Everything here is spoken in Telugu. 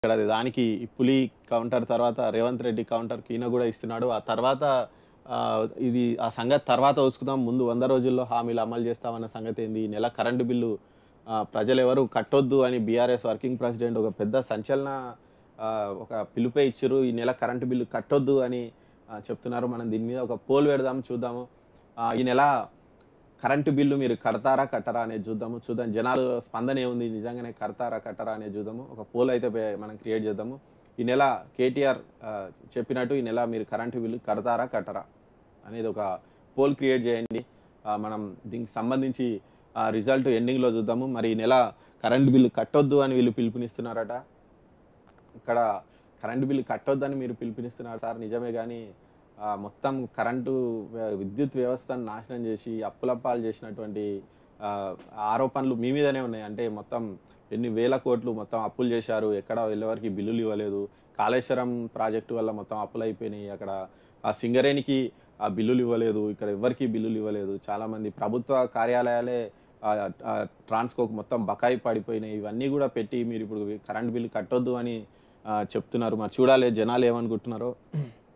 ఇక్కడ దానికి ఈ పులి కౌంటర్ తర్వాత రేవంత్ రెడ్డి కౌంటర్ ఈయన కూడా ఇస్తున్నాడు ఆ తర్వాత ఆ, ఇది ఆ సంగతి తర్వాత వసుకుదాం ముందు వంద రోజుల్లో హామీలు అమలు చేస్తామన్న సంగతి ఏంది ఈ నెల కరెంటు బిల్లు ఆ, ప్రజలు ఎవరు కట్టొద్దు అని బీఆర్ఎస్ వర్కింగ్ ప్రెసిడెంట్ ఒక పెద్ద సంచలన ఆ, ఒక పిలుపే ఇచ్చారు ఈ నెల కరెంటు బిల్లు కట్టొద్దు అని ఆ, చెప్తున్నారు మనం దీని మీద ఒక పోల్ పెడదాం చూద్దాము ఆ, ఈ నెల కరెంటు బిల్లు మీరు కడతారా కట్టరా అనేది చూద్దాము చూద్దాం జనాలు స్పందన ఏముంది నిజంగానే కడతారా కట్టరా అనేది చూద్దాము ఒక పోల్ అయితే పే- మనం క్రియేట్ చేద్దాము ఈ నెల కేటీఆర్ ఆ, చెప్పినట్టు ఈ నెల మీరు కరెంటు బిల్లు కడతారా కట్టరా అనేది ఒక పోల్ క్రియేట్ చేయండి ఆ, మనం దీనికి సంబంధించి రిజల్ట్ ఎండింగ్లో చూద్దాము మరి ఈ నెల కరెంటు బిల్లు కట్టొద్దు అని వీళ్ళు పిలుపునిస్తున్నారట ఇక్కడ కరెంటు బిల్లు కట్టొద్దని మీరు పిలుపునిస్తున్నారు సార్ నిజమే కానీ ఆ, మొత్తం కరెంటు వ్య- విద్యుత్ వ్యవస్థను నాశనం చేసి అప్పులప్పాలు చేసినటువంటి ఆ, ఆరోపణలు మీ మీదనే ఉన్నాయి అంటే మొత్తం ఎన్ని వేల కోట్లు మొత్తం అప్పులు చేశారు ఎక్కడ వెళ్ళేవారికి బిల్లులు ఇవ్వలేదు కాళేశ్వరం ప్రాజెక్టు వల్ల మొత్తం అప్పులు అయిపోయినాయి అక్కడ ఆ సింగరేణికి ఆ బిల్లులు ఇవ్వలేదు ఇక్కడ ఎవరికి బిల్లులు ఇవ్వలేదు చాలామంది ప్రభుత్వ కార్యాలయాలే ఆ, ఆ, ట్రాన్స్కోకు మొత్తం బకాయి పడిపోయినాయి ఇవన్నీ కూడా పెట్టి మీరు ఇప్పుడు కరెంట్ బిల్లు కట్టొద్దు అని ఆ, చెప్తున్నారు మరి చూడాలి జనాలు ఏమనుకుంటున్నారో